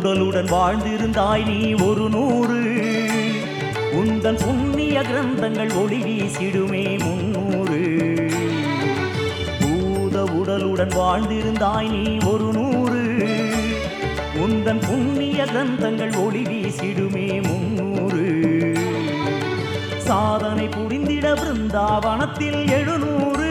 உடலுடன் வாழ்ந்திருந்தாய் நீ ஒரு நூறு உந்தன் புண்ணிய கிரந்தங்கள் ஒளி வீசிடுமே முன்னூறு பூத உடலுடன் வாழ்ந்திருந்தாய் நீ ஒரு நூறு உந்தன் புண்ணிய கிரந்தங்கள் ஒளி வீசிடுமே முன்னூறு சாதனை புரிந்திட பிருந்தாவனத்தில் எழுநூறு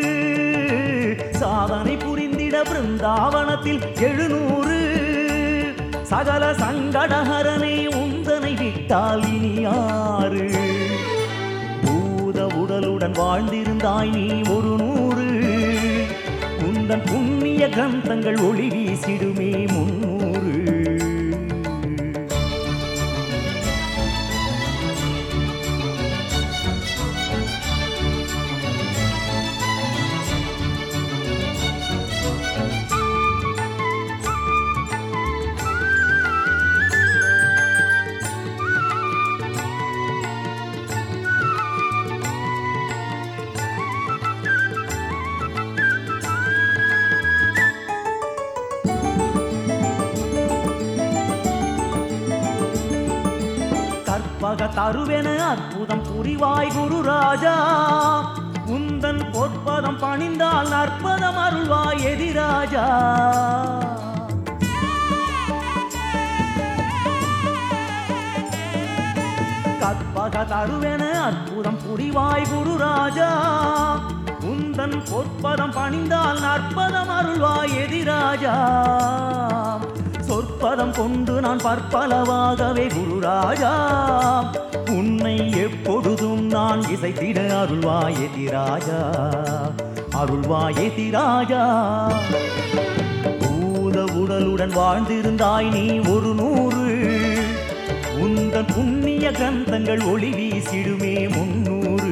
சாதனை புரிந்திட பிருந்தாவனத்தில் எழுநூறு சகல சங்கடஹரனே உந்தனை விட்டால் இனி யாரு பூத உடலுடன் வாழ்ந்திருந்தாய் நீ ஒரு நூறு உந்தன் புண்ணிய கிரந்தங்கள் ஒளி வீசிடுமே முன்னூறு கற்பக தருவென அற்புதம் புரிவாய் குரு ராஜா உந்தன் பொற்பதம் பணிந்தால் நற்பதம் அருள்வாய் எதிராஜா கற்பக தருவென அற்புதம் புரிவாய் குரு ராஜா உந்தன் பொற்பதம் பணிந்தால் நற்பதம் அருள்வாய் எதிராஜா சொற்பதம் கொண்டு நான் பற்பலவாகவே குருராஜா உன்னை எப்பொழுதும் நான் இசைத்திட அருள்வாய் எதிராஜா அருள்வாய் எதிராஜா பூத உடலுடன் வாழ்ந்திருந்தாய் நீ ஒரு நூறு உந்தன் புண்ணிய கிரந்தங்கள் ஒளி வீசிடுமே முன்னூறு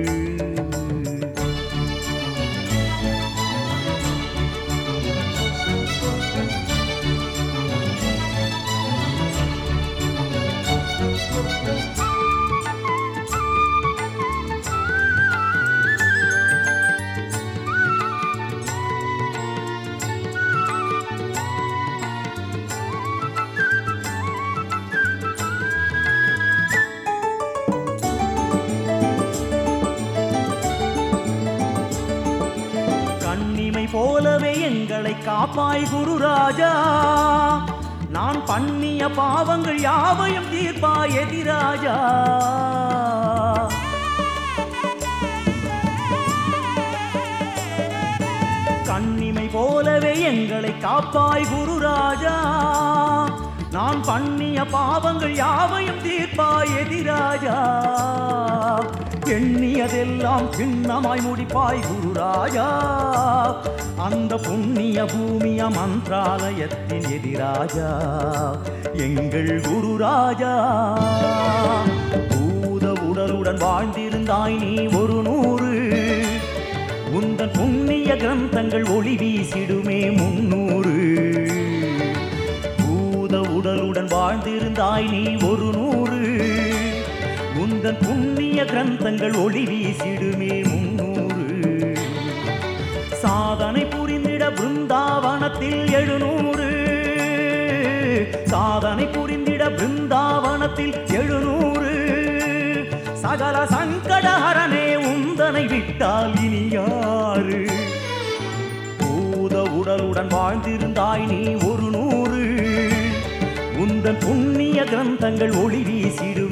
கண்ணிமை போலவே எங்களை காப்பாய் குருராஜா நான் பண்ணிய பாவங்கள் யாவையும் தீர்ப்பாய் எதிராஜா கண்ணிமை போலவே எங்களை காப்பாய் குருராஜா நான் பண்ணிய பாவங்கள் யாவையும் தீர்ப்பாய் எதிராஜா எண்ணியதெல்லாம் சின்னமாய் முடிப்பாய் குருராஜா அந்த புண்ணிய பூமிய மந்திராலயத்தின் எதிராஜா எங்கள் குருராஜா பூத உடலுடன் வாழ்ந்திருந்தாய் நீ ஒரு நூறு உந்தன் புண்ணிய கிரந்தங்கள் ஒளி வீசிடுமே முன்னூறு பூத உடலுடன் வாழ்ந்திருந்தாய் நீ ஒரு நூறு உந்தன் புண்ணிய கிரந்தங்கள் ஒளி வீசிடுமே முன்னூறு சாதனை புரிந்திட பிருந்தாவனத்தில் எழுநூறு சாதனை புரிந்திட பிருந்தாவனத்தில் எழுநூறு சகல சங்கடஹரனே உந்தனை விட்டால் இனி யாரு பூத உடலுடன் வாழ்ந்திருந்தாய் நீ ஒரு நூறு உந்தன் புண்ணிய கிரந்தங்கள் ஒளி வீசிடுமே